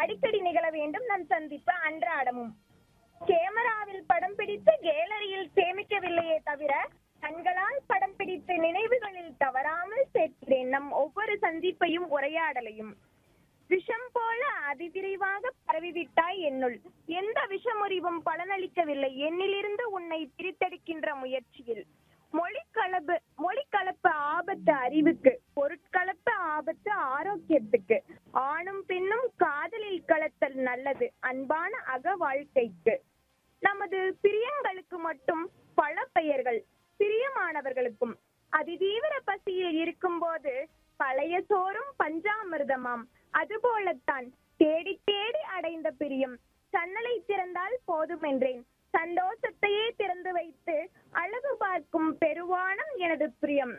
அடிக்கடி நிகழ வேண்டும் நம் சந்திப்பு அன்றாடமும் கேமராவில் படம் பிடித்து கேலரியில் சேமிக்கவில்லையே தவிர கண்களால் படம் பிடித்து நினைவுகளில் தவறாமல் சேர்க்கிறேன் நம் ஒவ்வொரு சந்திப்பையும் உரையாடலையும் விஷம் போல அதிவிரைவாக பரவிவிட்டாய் என்னுள் எந்த விஷமுறிவும் பலனளிக்கவில்லை என்னிலிருந்து உன்னை பிரித்தெடுக்கின்ற முயற்சியில் மொழிக்கலப்பு மொழிக்கலப்பு ஆபத்து அறிவுக்கு பொருட்கலப்பு ஆபத்து ஆரோக்கியத்துக்கு ஆணும் பெண்ணும் காதலில் கலத்தல் நல்லது அன்பான அக வாழ்க்கைக்கு நமது பிரியங்களுக்கு மட்டும் பல பெயர்கள் பிரியமானவர்களுக்கும் அதிதீவிர பசியில் இருக்கும்போது பழைய சோறும் பஞ்சாமிர்தமாம் அதுபோலத்தான் தேடி தேடி அடைந்த பிரியம் சன்னலை திறந்தால் போதும் என்றேன் சந்தோஷத்தையே திறந்து வைத்து அழகு பார்க்கும் பெருவானம் எனது பிரியம்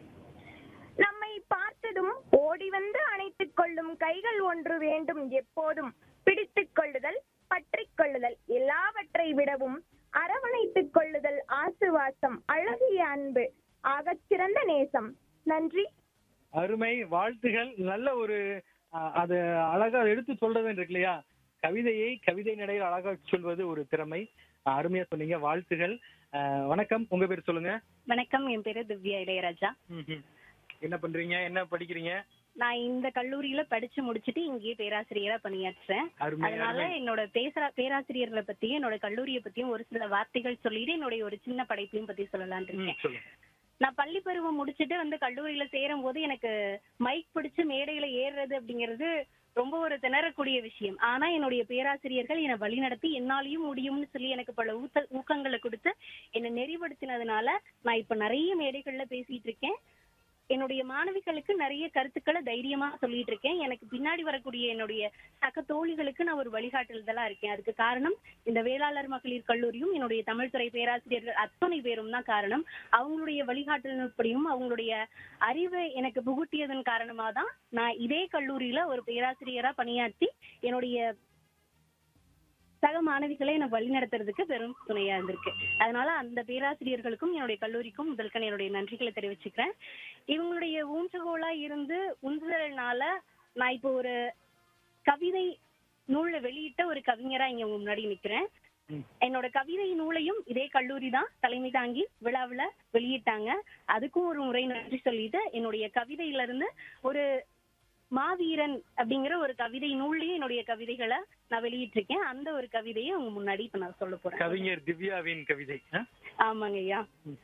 நம்மை பார்த்ததும் ஓடி வந்து அணைத்துக் கொள்ளும் கைகள் ஒன்று வேண்டும் எப்போதும் பிடித்துக் கொள்ளுதல் பற்றிக் கொள்ளுதல் எல்லாவற்றை விடவும் அரவணைத்துக் கொள்ளுதல் ஆசுவாசம் அழகிய அன்பு ஆகச் சிறந்த நேசம் நன்றி அருமை வாழ்த்துகள் நல்ல ஒரு அஹ், அது அழகா எடுத்து சொல்றது இருக்கு இல்லையா கவிதையை கவிதை நடையில் அழகா சொல்வது ஒரு திறமை அஹ், அருமையா சொன்னீங்க வாழ்த்துகள் அஹ், வணக்கம் உங்க பேர் சொல்லுங்க வணக்கம் என் பேரு திவ்யா இளையராஜா ம்ஹும். என்ன பண்றீங்க என்ன படிக்கிறீங்க நான் இந்த கல்லூரியில படிச்சு முடிச்சிட்டு இங்கேயே பேராசிரியரா பணியாற்றுறேன் அருமை அதனால அருமை. என்னோட பேசுற பேராசிரியர்களை பத்தியும் என்னோட கல்லூரியை பத்தியும் ஒரு சில வார்த்தைகள் சொல்லிட்டு என்னுடைய ஒரு சின்ன படைப்பையும் பத்தி சொல்லலாம்னு ம், இருக்கேன் சொல்லுங்க நான் பள்ளி பருவம் முடிச்சிட்டு வந்து கல்லூரியில சேரும் போது எனக்கு மைக் பிடிச்சு மேடையில ஏறுறது அப்படிங்கிறது ரொம்ப ஒரு திணறக்கூடிய விஷயம் ஆனா என்னுடைய பேராசிரியர்கள் என்னை வழிநடத்தி என்னாலையும் முடியும்னு சொல்லி எனக்கு பல ஊத்த ஊக்கங்களை கொடுத்து என்னை நெறிப்படுத்தினதுனால நான் இப்ப நிறைய மேடைகள்ல பேசிட்டு இருக்கேன் என்னுடைய மாணவிகளுக்கு நிறைய கருத்துக்களை தைரியமா சொல்லிட்டு இருக்கேன் எனக்கு பின்னாடி வரக்கூடிய என்னுடைய சக தோழிகளுக்கு நான் ஒரு வழிகாட்டுதலா இருக்கேன் அதுக்கு காரணம் இந்த வேளாளர் மகளிர் கல்லூரியும் என்னுடைய தமிழ் துறை பேராசிரியர்கள் அத்தனை பேரும் தான் காரணம் அவங்களுடைய வழிகாட்டுதல்படியும் அவங்களுடைய அறிவை எனக்கு புகுட்டியதன் காரணமா தான் நான் இதே கல்லூரியில ஒரு பேராசிரியரா பணியாற்றி என்னுடைய சக மாணவிகளை என்னை வழிநடத்துறதுக்கு பெரும் துணையா இருந்திருக்கு அதனால அந்த பேராசிரியர்களுக்கும் என்னுடைய கல்லூரிக்கும் முதல்கண் என்னுடைய நன்றிகளை தெரிவிச்சுக்கிறேன் இவங்களுடைய ஊன்றுகோலா இருந்து உந்துதல்னால நான் இப்போ ஒரு கவிதை நூல்ல வெளியிட்ட ஒரு கவிஞரா இங்க உங்க முன்னாடி நிக்கிறேன் ம். என்னோட கவிதை நூலையும் இதே கல்லூரி தான் தலைமை தாங்கி விழாவுல வெளியிட்டாங்க அதுக்கும் ஒரு முறை நன்றி சொல்லிட்டு என்னுடைய கவிதையில இருந்து ஒரு மாவீரன் அப்படிங்கிற ஒரு கவிதை நூல்லையும் என்னுடைய கவிதைகளை நான் வெளியிட்டிருக்கேன் அந்த ஒரு கவிதையை உங்க முன்னாடி இப்ப நான் சொல்ல போறேன் கவிஞர் திவ்யாவின் கவிதை ஆ? ஆமாங்க ஐயா ம்.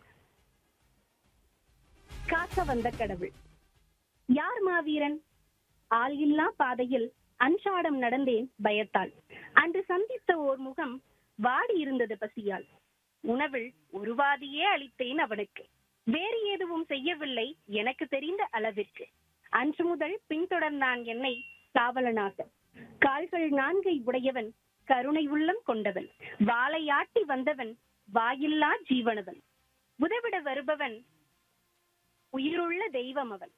காக்க வந்த கடவுள் யார் மாவீரன் ஆள் இல்லா பாதையில் அன்றாடம் நடந்தேன் பயத்தால் அன்று சந்தித்த ஓர் முகம் வாடி இருந்தது பசியால் உணவில் உருவாதியே அளித்தேன் அவனுக்கு வேறு எதுவும் செய்யவில்லை எனக்கு தெரிந்த அளவிற்கு அன்று முதல் பின்தொடர்ந்தான் என்னை காவலனாக கால்கள் நான்கை உடையவன் கருணை உள்ளம் கொண்டவன் வாளையாட்டி வந்தவன் வாயில்லா ஜீவனவன் உதவிட வருபவன் உயிருள்ள தெய்வம் அவன்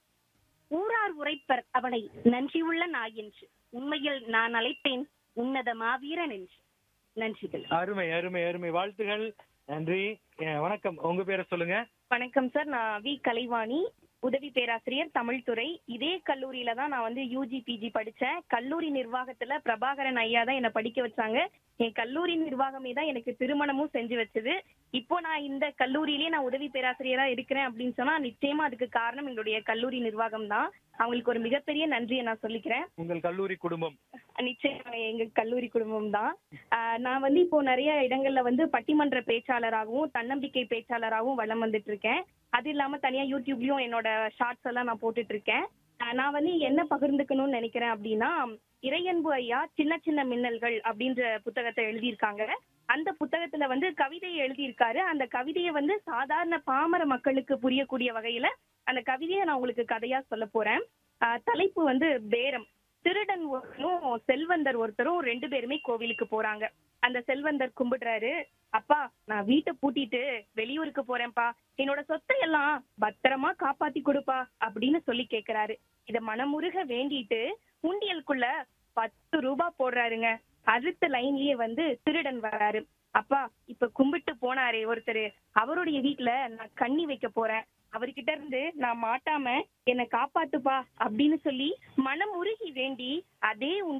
ஊரார் உரைப்பர் அவனை நன்றியுள்ள நாய் என்று உண்மையில் நான் அழைப்பேன் உன்னத மாவீரன் என்று நன்றிகள் அருமை அருமை அருமை வாழ்த்துகள் நன்றி அஹ், வணக்கம் உங்க பேரை சொல்லுங்க வணக்கம் சார் நான் வி கலைவாணி உதவி பேராசிரியர் தமிழ் துறை இதே கல்லூரியில தான் நான் வந்து யூஜி பிஜி படிச்சேன் கல்லூரி நிர்வாகத்துல பிரபாகரன் ஐயா தான் என்னை படிக்க வச்சாங்க என் கல்லூரி நிர்வாகமே தான் எனக்கு திருமணமும் செஞ்சு வச்சது இப்போ நான் இந்த கல்லூரியிலேயே நான் உதவி பேராசிரியரா இருக்கிறேன் அப்படின்னு சொன்னா நிச்சயமா அதுக்கு காரணம் எங்களுடைய கல்லூரி நிர்வாகம் தான் அவங்களுக்கு ஒரு மிகப்பெரிய நன்றியை நான் சொல்லிக்கிறேன் உங்கள் கல்லூரி குடும்பம் நிச்சயம் எங்க கல்லூரி குடும்பம் தான் நான் வந்து இப்போ நிறைய இடங்கள்ல வந்து பட்டிமன்ற பேச்சாளராகவும் தன்னம்பிக்கை பேச்சாளராகவும் வலம் வந்துட்டு இருக்கேன் அது இல்லாம தனியா யூடியூப்லயும் என்னோட ஷார்ட்ஸ் எல்லாம் நான் போட்டுட்டு இருக்கேன் ஆஹ் நான் வந்து என்ன பகிர்ந்துக்கணும்னு நினைக்கிறேன் அப்படின்னா இறையன்பு ஐயா சின்ன சின்ன மின்னல்கள் அப்படின்ற புத்தகத்தை எழுதியிருக்காங்க அந்த புத்தகத்துல வந்து கவிதையை எழுதியிருக்காரு அந்த கவிதையை வந்து சாதாரண பாமர மக்களுக்கு புரியக்கூடிய வகையில அந்த கவிதையை நான் உங்களுக்கு கதையா சொல்ல போறேன் ஆஹ் தலைப்பு வந்து பேரம் திருடன் ஒருத்தரும் செல்வந்தர் ஒருத்தரும் ரெண்டு பேருமே கோவிலுக்கு போறாங்க அந்த செல்வந்தர் கும்பிடுறாரு அப்பா நான் வீட்டை பூட்டிட்டு வெளியூருக்கு போறேன்ப்பா என்னோட சொத்தை எல்லாம் பத்திரமா காப்பாத்தி கொடுப்பா அப்படின்னு சொல்லி கேக்குறாரு இத மனமுருக வேண்டிட்டு உண்டியலுக்குள்ள பத்து ரூபாய் போடுறாருங்க அடுத்த லைன்லயே வந்து திருடன் வராரு அப்பா இப்ப கும்பிட்டு போனாரே ஒருத்தர் அவருடைய வீட்டுல நான் கண்ணி வைக்க போறேன் அவர்கிட்ட இருந்து நான் மாட்டாம என்னை காப்பாத்துப்பா அப்படின்னு சொல்லி மனம் உருகி வேண்டி அதே உண்டியல்